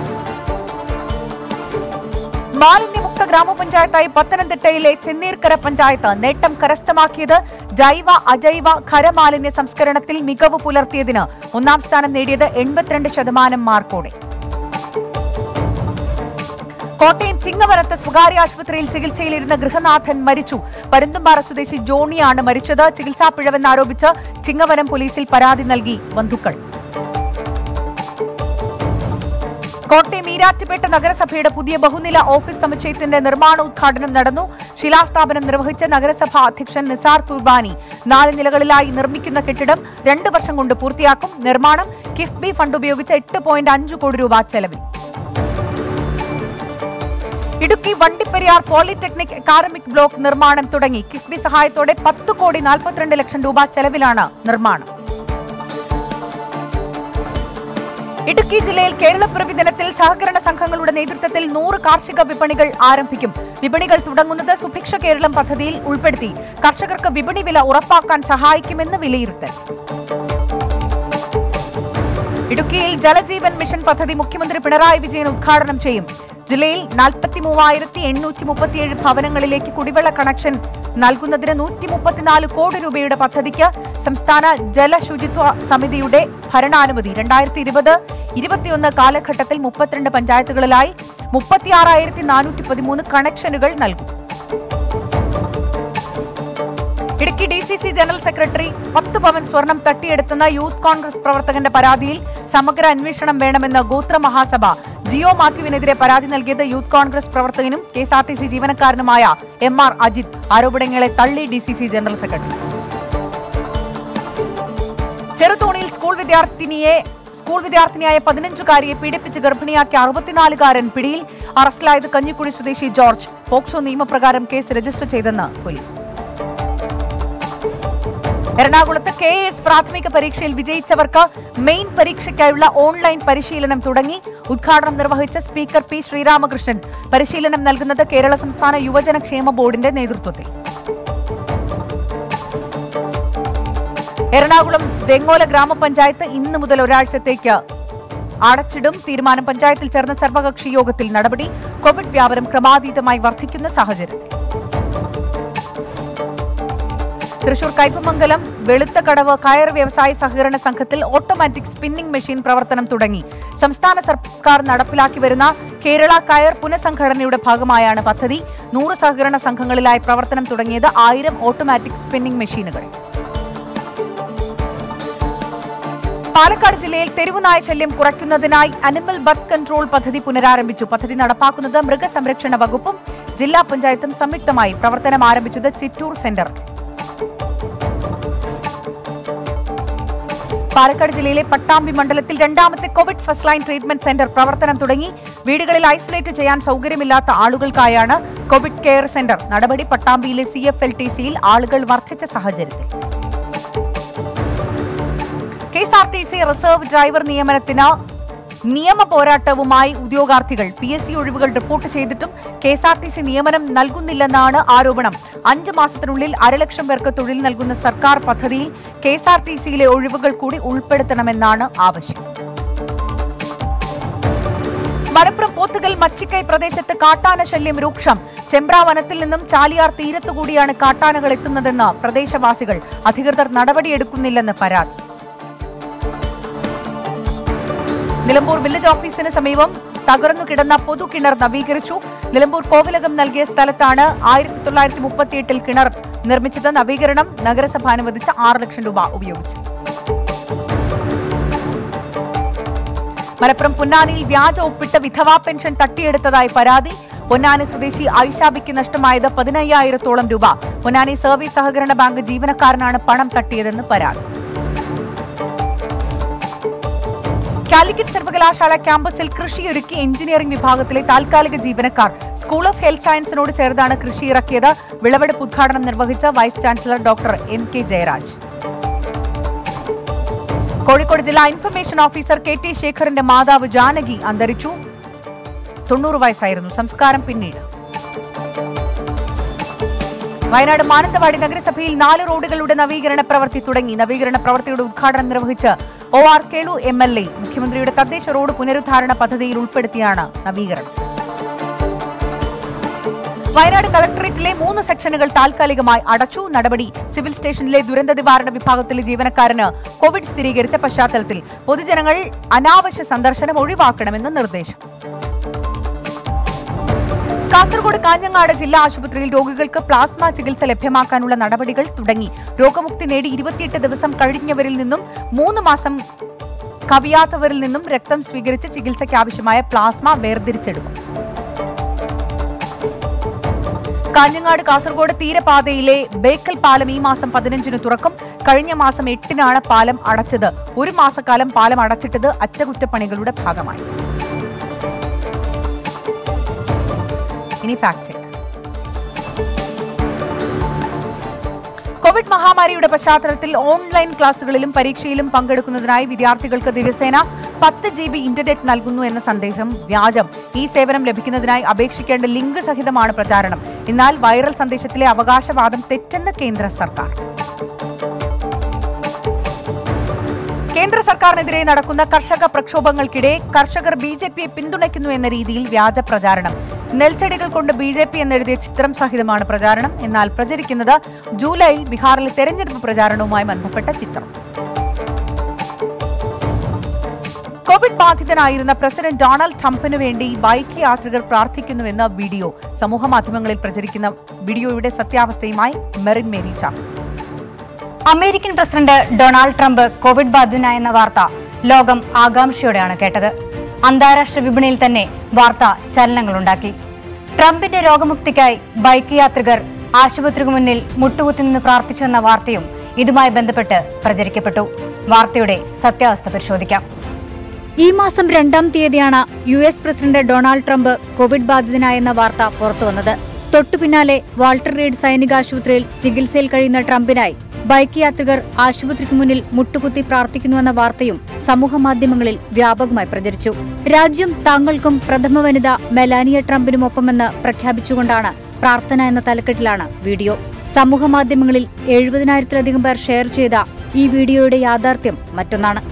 മാലിന്യമുക്ത ഗ്രാമപഞ്ചായത്തായി പത്തനംതിട്ടയിലെ ചെന്നീർക്കര പഞ്ചായത്ത് നേട്ടം കരസ്ഥമാക്കിയത് ജൈവ അജൈവ ഖരമാലിന്യ സംസ്കരണത്തിൽ മികവ് പുലർത്തിയതിന് ഒന്നാം സ്ഥാനം നേടിയത് എൺപത്തിരണ്ട് ശതമാനം മാർക്കോടെ കോട്ടയം ചിങ്ങവനത്ത് സ്വകാര്യ ആശുപത്രിയിൽ ചികിത്സയിലിരുന്ന ഗൃഹനാഥൻ മരിച്ചു പരുന്തുംപാറ സ്വദേശി ജോണിയാണ് മരിച്ചത് ചികിത്സാ പിഴവെന്നാരോപിച്ച് ചിങ്ങവനം പോലീസിൽ പരാതി നൽകി ബന്ധുക്കൾ കോട്ടയം ഈരാറ്റുപേട്ട നഗരസഭയുടെ പുതിയ ബഹുനില ഓഫീസ് സമുച്ചയത്തിന്റെ നിർമ്മാണോദ്ഘാടനം നടന്നു ശിലാസ്ഥാപനം നിർവഹിച്ച നഗരസഭാ അധ്യക്ഷൻ നിസാർ കുർബാനി നാല് നിലകളിലായി നിർമ്മിക്കുന്ന കെട്ടിടം രണ്ട് വർഷം കൊണ്ട് പൂർത്തിയാക്കും നിർമ്മാണം കിഫ്ബി ഫണ്ട് ഉപയോഗിച്ച് എട്ട് പോയിന്റ് അഞ്ച് കോടി രൂപ ചെലവിൽ Idukki Vandiperiyar polytechnic academic block നിർമ്മാണം തുടങ്ങി കിഫ്ബി സഹായത്തോടെ പത്ത് കോടി നാൽപ്പത്തിരണ്ട് ലക്ഷം രൂപ ചെലവിലാണ് നിർമ്മാണം ഇടുക്കി ജില്ലയിൽ കേരളപ്പിറവി ദിനത്തിൽ സഹകരണ സംഘങ്ങളുടെ നേതൃത്വത്തിൽ നൂറ് കാർഷിക വിപണികൾ ആരംഭിക്കും വിപണികൾ തുടങ്ങുന്നത് സുഭിക്ഷ കേരളം പദ്ധതിയിൽ ഉൾപ്പെടുത്തി കർഷകർക്ക് വിപണി വില ഉറപ്പാക്കാൻ സഹായിക്കുമെന്ന് വിലയിരുത്തൽ ഇടുക്കിയിൽ ജലജീവൻ മിഷൻ പദ്ധതി മുഖ്യമന്ത്രി പിണറായി വിജയൻ ഉദ്ഘാടനം ചെയ്യും ജില്ലയിൽ നാൽപ്പത്തി മൂവായിരത്തി എണ്ണൂറ്റി മുപ്പത്തിയേഴ് ഭവനങ്ങളിലേക്ക് കുടിവെള്ള കണക്ഷൻ നൽകുന്നതിന് നൂറ്റി മുപ്പത്തിനാല് കോടി രൂപയുടെ പദ്ധതിക്ക് സംസ്ഥാന ജലശുചിത്വ സമിതിയുടെ ഭരണാനുമതി രണ്ടായിരത്തി ഇരുപത് ഇരുപത്തിയൊന്ന് കാലഘട്ടത്തിൽ മുപ്പത്തിരണ്ട് പഞ്ചായത്തുകളിലായി മുപ്പത്തിയാറായിരത്തി നാനൂറ്റി പതിമൂന്ന് കണക്ഷനുകൾ നൽകും Idukki D C C general secretary പത്ത് പവൻ സ്വർണം തട്ടിയെടുത്തുന്ന യൂത്ത് കോൺഗ്രസ് പ്രവർത്തകന്റെ പരാതിയിൽ സമഗ്ര അന്വേഷണം വേണമെന്ന് ഗോത്ര മഹാസഭ ജിയോ മാത്യുവിനെതിരെ പരാതി നൽകിയത് യൂത്ത് കോൺഗ്രസ് പ്രവർത്തകനും K S R T C ജീവനക്കാരനുമായ എം ആർ അജിത് ആരോപണങ്ങളെ തള്ളി D C C general secretary ചെറുതോണിയിൽ സ്കൂൾ വിദ്യാർത്ഥിനിയെ സ്കൂൾ വിദ്യാർത്ഥിനിയായ പതിനഞ്ചുകാരിയെ പീഡിപ്പിച്ച് ഗർഭിണിയാക്കിയ അറുപത്തിനാലുകാരൻ പിടിയിൽ അറസ്റ്റിലായത് കഞ്ഞിക്കുഴി സ്വദേശി ജോർജ് പോക്സോ നിയമപ്രകാരം കേസ് രജിസ്റ്റർ ചെയ്തെന്ന് പോലീസ് എറണാകുളത്ത് കെ എസ് പ്രാഥമിക പരീക്ഷയിൽ വിജയിച്ചവർക്ക് മെയിൻ പരീക്ഷയ്ക്കായുള്ള ഓൺലൈൻ പരിശീലനം തുടങ്ങി ഉദ്ഘാടനം നിർവഹിച്ച സ്പീക്കർ പി ശ്രീരാമകൃഷ്ണൻ പരിശീലനം നൽകുന്നത് കേരള സംസ്ഥാന യുവജന ക്ഷേമ ബോർഡിന്റെ നേതൃത്വത്തിൽ എറണാകുളം വെങ്ങോല ഗ്രാമപഞ്ചായത്ത് ഇന്ന് മുതൽ ഒരാഴ്ചത്തേക്ക് അടച്ചിടും തീരുമാനം പഞ്ചായത്തിൽ ചേർന്ന സർവകക്ഷി യോഗത്തിൽ നടപടി കോവിഡ് വ്യാപനം ക്രമാതീതമായി വർദ്ധിക്കുന്ന സാഹചര്യത്തിൽ തൃശൂർ കയ്പമംഗലം വെളുത്തക്കടവ് കയർ വ്യവസായ സഹകരണ സംഘത്തിൽ ഓട്ടോമാറ്റിക് സ്പിന്നിംഗ് മെഷീൻ പ്രവർത്തനം തുടങ്ങി സംസ്ഥാന സർക്കാർ നടപ്പിലാക്കി വരുന്ന കേരള കയർ പുനഃസംഘടനയുടെ ഭാഗമായാണ് പദ്ധതി നൂറ് സഹകരണ സംഘങ്ങളിലായി പ്രവർത്തനം തുടങ്ങിയത് ആയിരം ഓട്ടോമാറ്റിക് സ്പിന്നിംഗ് മെഷീനുകൾ പാലക്കാട് ജില്ലയിൽ തെരുവുനായ ശല്യം കുറയ്ക്കുന്നതിനായി അനിമൽ ബർത്ത് കൺട്രോൾ പദ്ധതി പുനരാരംഭിച്ചു പദ്ധതി നടപ്പാക്കുന്നത് മൃഗസംരക്ഷണ വകുപ്പും ജില്ലാ പഞ്ചായത്തും സംയുക്തമായി പ്രവർത്തനം ആരംഭിച്ചത് ചിറ്റൂർ സെന്റർ പാലക്കാട് ജില്ലയിലെ പട്ടാമ്പി മണ്ഡലത്തിൽ രണ്ടാമത്തെ covid first line treatment center പ്രവർത്തനം തുടങ്ങി വീടുകളിൽ ഐസൊലേറ്റ് ചെയ്യാൻ സൗകര്യമില്ലാത്ത ആളുകൾക്കായാണ് കോവിഡ് കെയർ സെന്റർ നടപടി പട്ടാമ്പിയിലെ സി എഫ് എൽ ടി സിയിൽ ആളുകൾ വർദ്ധിച്ച സാഹചര്യത്തിൽ K S R T C reserve driver നിയമനത്തിന് നിയമ പോരാട്ടവുമായി ഉദ്യോഗാർത്ഥികൾ പി എസ് സി ഒഴിവുകൾ റിപ്പോർട്ട് ചെയ്തിട്ടും K S R T C നിയമനം നൽകുന്നില്ലെന്നാണ് ആരോപണം അഞ്ച് മാസത്തിനുള്ളിൽ അരലക്ഷം പേർക്ക് തൊഴിൽ നൽകുന്ന സർക്കാർ പദ്ധതിയിൽ കെ എസ് ആർ ടി സിയിലെ ഒഴിവുകൾ കൂടി ഉൾപ്പെടുത്തണമെന്നാണ് ആവശ്യം മലപ്പുറം പോത്തുകൽ മച്ചിക്കൈ പ്രദേശത്ത് കാട്ടാന ശല്യം രൂക്ഷം ചെമ്പ്ര വനത്തിൽ നിന്നും ചാലിയാർ തീരത്തുകൂടിയാണ് കാട്ടാനകൾ എത്തുന്നതെന്ന് പ്രദേശവാസികൾ അധികൃതർ നടപടിയെടുക്കുന്നില്ലെന്ന് പരാതി നിലമ്പൂർ വില്ലേജ് ഓഫീസിന് സമീപം തകർന്നു കിടന്ന പൊതുകിണർ നവീകരിച്ചു നിലമ്പൂർ കോവിലകം നൽകിയ സ്ഥലത്താണ് ആയിരത്തി തൊള്ളായിരത്തി മുപ്പത്തിയെട്ടിൽ കിണർ നിർമ്മിച്ചത് നവീകരണം നഗരസഭ അനുവദിച്ച ആറ് ലക്ഷം രൂപ ഉപയോഗിച്ചു മലപ്പുറം പൊന്നാനിയിൽ വ്യാജ ഒപ്പിട്ട് വിധവാ പെൻഷൻ തട്ടിയെടുത്തതായി പരാതി പൊന്നാനി സ്വദേശി ഐഷാബിക്ക് നഷ്ടമായത് പതിനയ്യായിരത്തോളം രൂപ പൊന്നാനി സർവീസ് സഹകരണ ബാങ്ക് ജീവനക്കാരനാണ് പണം തട്ടിയതെന്ന് പരാതി കാലിക്കറ്റ് സർവകലാശാല ക്യാമ്പസിൽ കൃഷിയൊരുക്കി എഞ്ചിനീയറിംഗ് വിഭാഗത്തിലെ താൽക്കാലിക ജീവനക്കാർ സ്കൂൾ ഓഫ് ഹെൽത്ത് സയൻസിനോട് ചേർന്നാണ് കൃഷി ഇറക്കിയത് വിളവെടുപ്പ് ഉദ്ഘാടനം നിർവഹിച്ച vice chancellor doctor M K Jayaraj Kozhikode ജില്ലാ ഇൻഫർമേഷൻ ഓഫീസർ കെ ടി ശേഖറിന്റെ മാതാവ് ജാനകി അന്തരിച്ചു തൊണ്ണൂറ് വയസ്സായിരുന്നു സംസ്കാരം പിന്നീട് വയനാട് മാനന്തവാടി നഗരസഭയിൽ നാല് റോഡുകളുടെ നവീകരണ പ്രവൃത്തി തുടങ്ങി നവീകരണ പ്രവൃത്തിയുടെ ഉദ്ഘാടനം നിർവഹിച്ച് O R Kelu M L A മുഖ്യമന്ത്രിയുടെ തദ്ദേശ റോഡ് പുനരുദ്ധാരണ പദ്ധതിയിൽ ഉൾപ്പെടുത്തിയാണ് നവീകരണം വയനാട് കളക്ടറേറ്റിലെ മൂന്ന് സെക്ഷനുകൾ താൽക്കാലികമായി അടച്ചു നടപടി സിവിൽ സ്റ്റേഷനിലെ ദുരന്ത നിവാരണ വിഭാഗത്തിലെ ജീവനക്കാരന് കോവിഡ് സ്ഥിരീകരിച്ച പശ്ചാത്തലത്തിൽ പൊതുജനങ്ങൾ അനാവശ്യ സന്ദർശനം ഒഴിവാക്കണമെന്ന് നിർദ്ദേശം കാസർഗോഡ് കാഞ്ഞങ്ങാട് ജില്ലാ ആശുപത്രിയിൽ രോഗികൾക്ക് പ്ലാസ്മ ചികിത്സ ലഭ്യമാക്കാനുള്ള നടപടികൾ തുടങ്ങി രോഗമുക്തി നേടി ഇരുപത്തിയെട്ട് ദിവസം കഴിഞ്ഞവരിൽ നിന്നും മൂന്ന് മാസം കവിയാത്തവരിൽ നിന്നും രക്തം സ്വീകരിച്ച് ചികിത്സയ്ക്ക് ആവശ്യമായ പ്ലാസ്മ വേർതിരിച്ചെടുക്കും കാഞ്ഞങ്ങാട് കാസർഗോഡ് തീരപാതയിലെ ബേക്കൽ പാലം ഈ മാസം പതിനഞ്ചിന് തുറക്കും കഴിഞ്ഞ മാസം എട്ടിനാണ് പാലം അടച്ചത് ഒരു മാസക്കാലം പാലം അടച്ചിട്ടത് അറ്റകുറ്റപ്പണികളുടെ ഭാഗമായി ഇനി ഫാക്ട് ചെക്ക് കോവിഡ് മഹാമാരിയുടെ പശ്ചാത്തലത്തിൽ ഓൺലൈൻ ക്ലാസുകളിലും പരീക്ഷയിലും പങ്കെടുക്കുന്നതിനായി വിദ്യാർത്ഥികൾക്ക് ദിവസേന പത്ത് ജി ബി ഇന്റർനെറ്റ് നൽകുന്നു എന്ന സന്ദേശം വ്യാജം ഈ സേവനം ലഭിക്കുന്നതിനായി അപേക്ഷിക്കേണ്ട ലിങ്ക് സഹിതമാണ് പ്രചാരണം എന്നാൽ വൈറൽ സന്ദേശത്തിലെ അവകാശവാദം തെറ്റെന്ന് കേന്ദ്ര സർക്കാർ കേന്ദ്ര സർക്കാരിനെതിരെ നടക്കുന്ന കർഷക പ്രക്ഷോഭങ്ങൾക്കിടെ കർഷകർ ബി ജെ പിയെ പിന്തുണയ്ക്കുന്നു എന്ന രീതിയിൽ വ്യാജ പ്രചാരണം നെൽച്ചെടികൾ കൊണ്ട് ബി ജെ പി എന്നെഴുതിയ ചിത്രം സഹിതമാണ് പ്രചാരണം എന്നാൽ പ്രചരിക്കുന്നത് ജൂലൈയിൽ ബീഹാറിലെ തെരഞ്ഞെടുപ്പ് പ്രചാരണവുമായി ബന്ധപ്പെട്ട ചിത്രം കോവിഡ് ബാധിതനായിരുന്ന പ്രസിഡന്റ് ഡൊണാൾഡ് ട്രംപിന് വേണ്ടി ബൈക്ക് യാത്രികർ പ്രാർത്ഥിക്കുന്നുവെന്ന വീഡിയോ സമൂഹമാധ്യമങ്ങളിൽ പ്രചരിക്കുന്ന വീഡിയോയുടെ സത്യാവസ്ഥയുമായി Merin Mary Chacko American president Donald Trump covid ബാധിതനായെന്ന വാർത്ത ലോകം ആകാംക്ഷയോടെയാണ് കേട്ടത് അന്താരാഷ്ട്ര വിപണിയിൽ തന്നെ വാർത്ത ചലനങ്ങളുണ്ടാക്കി ട്രംപിന്റെ രോഗമുക്തിക്കായി ബൈക്ക് യാത്രികർ ആശുപത്രിക്ക് മുന്നിൽ മുട്ടുകുത്തി നിന്ന് പ്രാർത്ഥിച്ചെന്ന വാർത്തയും ഇതുമായി ബന്ധപ്പെട്ട് പ്രചരിക്കപ്പെട്ടു വാർത്തയുടെ സത്യാവസ്ഥ പരിശോധിക്കാം ഈ മാസം രണ്ടാം തീയതിയാണ് U S president Donald Trump covid ബാധിതനായെന്ന വാർത്ത പുറത്തുവന്നത് തൊട്ടുപിന്നാലെ വാൾട്ടർ റീഡ് സൈനികാശുപത്രിയിൽ ചികിത്സയിൽ കഴിയുന്ന ട്രംപിനായി ബൈക്ക് യാത്രികർ ആശുപത്രിക്ക് മുന്നിൽ മുട്ടുകുത്തി പ്രാർത്ഥിക്കുന്നുവെന്ന വാർത്തയും സമൂഹമാധ്യമങ്ങളിൽ വ്യാപകമായി പ്രചരിച്ചു രാജ്യം താങ്കൾക്കും പ്രഥമ വനിത മെലാനിയ ട്രംപിനുമൊപ്പമെന്ന് പ്രഖ്യാപിച്ചുകൊണ്ടാണ് പ്രാർത്ഥന എന്ന തലക്കെട്ടിലാണ് വീഡിയോ സമൂഹമാധ്യമങ്ങളിൽ എഴുപതിനായിരത്തിലധികം പേർ ഷെയർ ചെയ്ത ഈ വീഡിയോയുടെ യാഥാർത്ഥ്യം മറ്റൊന്നാണ്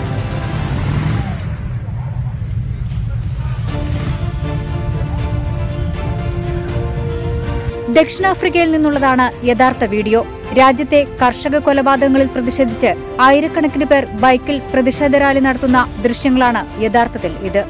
ദക്ഷിണാഫ്രിക്കയിൽ നിന്നുള്ളതാണ് യഥാർത്ഥ വീഡിയോ രാജ്യത്തെ കർഷക കൊലപാതകങ്ങളിൽ പ്രതിഷേധിച്ച് ആയിരക്കണക്കിന് പേർ ബൈക്കിൽ പ്രതിഷേധ റാലി നടത്തുന്ന ദൃശ്യങ്ങളാണ് യഥാർത്ഥത്തിൽ ഇത്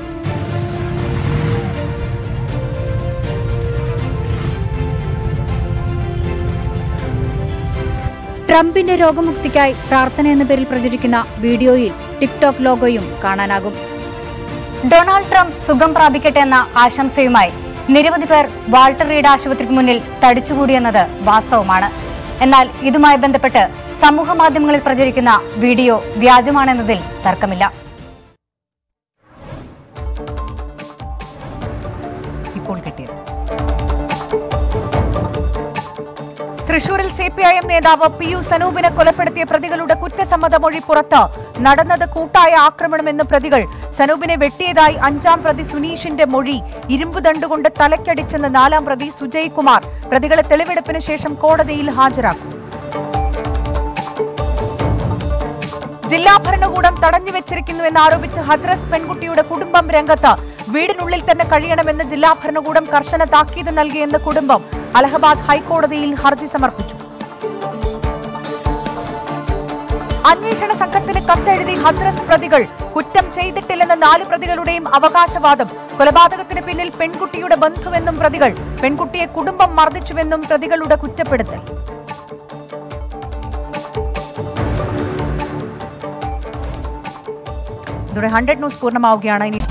ട്രംപിന്റെ രോഗമുക്തിക്കായി പ്രാർത്ഥന എന്ന പേരിൽ പ്രചരിക്കുന്ന വീഡിയോയിൽ ടിക്ടോക്ക് ലോഗോയും കാണാനാകും ഡൊണാൾഡ് ട്രംപ് സുഖം പ്രാപിക്കട്ടെ എന്ന ആശംസയുമായി നിരവധി പേർ വാൾട്ടർ റീഡ് ആശുപത്രിക്ക് മുന്നിൽ തടിച്ചുകൂടിയെന്നത് വാസ്തവമാണ് എന്നാൽ ഇതുമായി ബന്ധപ്പെട്ട് സമൂഹ മാധ്യമങ്ങളിൽ പ്രചരിക്കുന്ന വീഡിയോ വ്യാജമാണെന്നതിൽ തർക്കമില്ല ഇപ്പോൾ കിട്ടിയത് തൃശൂരിൽ സി പി ഐ എം നേതാവ് പി യു സനൂപിനെ കൊലപ്പെടുത്തിയ പ്രതികളുടെ കുറ്റസമ്മത മൊഴി പുറത്ത് നടന്നത് കൂട്ടായ ആക്രമണമെന്ന് പ്രതികൾ സനൂപിനെ വെട്ടിയതായി അഞ്ചാം പ്രതി സുനീഷിന്റെ മൊഴി ഇരുമ്പ് ദണ്ടുകൊണ്ട് തലക്കടിച്ചെന്ന് നാലാം പ്രതി സുജയ് കുമാർ പ്രതികളെ തെളിവെടുപ്പിന് ശേഷം കോടതിയിൽ ഹാജരാക്കും ജില്ലാ ഭരണകൂടം തടഞ്ഞു വെച്ചിരിക്കുന്നുവെന്ന് ആരോപിച്ച് ഹദ്രസ് പെൺകുട്ടിയുടെ കുടുംബം രംഗത്ത് വീടിനുള്ളിൽ തന്നെ കഴിയണമെന്ന് ജില്ലാ ഭരണകൂടം കർശന താക്കീത് നൽകിയെന്ന് കുടുംബം അലഹബാദ് ഹൈക്കോടതിയിൽ ഹർജി സമർപ്പിച്ചു അന്വേഷണ സംഘത്തിന് കത്തെഴുതി ഹദ്രസ് പ്രതികൾ കുറ്റം ചെയ്തിട്ടില്ലെന്ന നാല് പ്രതികളുടെയും അവകാശവാദം കൊലപാതകത്തിന് പിന്നിൽ പെൺകുട്ടിയുടെ ബന്ധുവെന്നും പ്രതികൾ പെൺകുട്ടിയെ കുടുംബം മർദ്ദിച്ചുവെന്നും പ്രതികളുടെ കുറ്റപ്പെടുത്തൽ ഇതോടെ ഹൺഡ്രഡ് ന്യൂസ് പൂർണ്ണമാവുകയാണ് ഇനി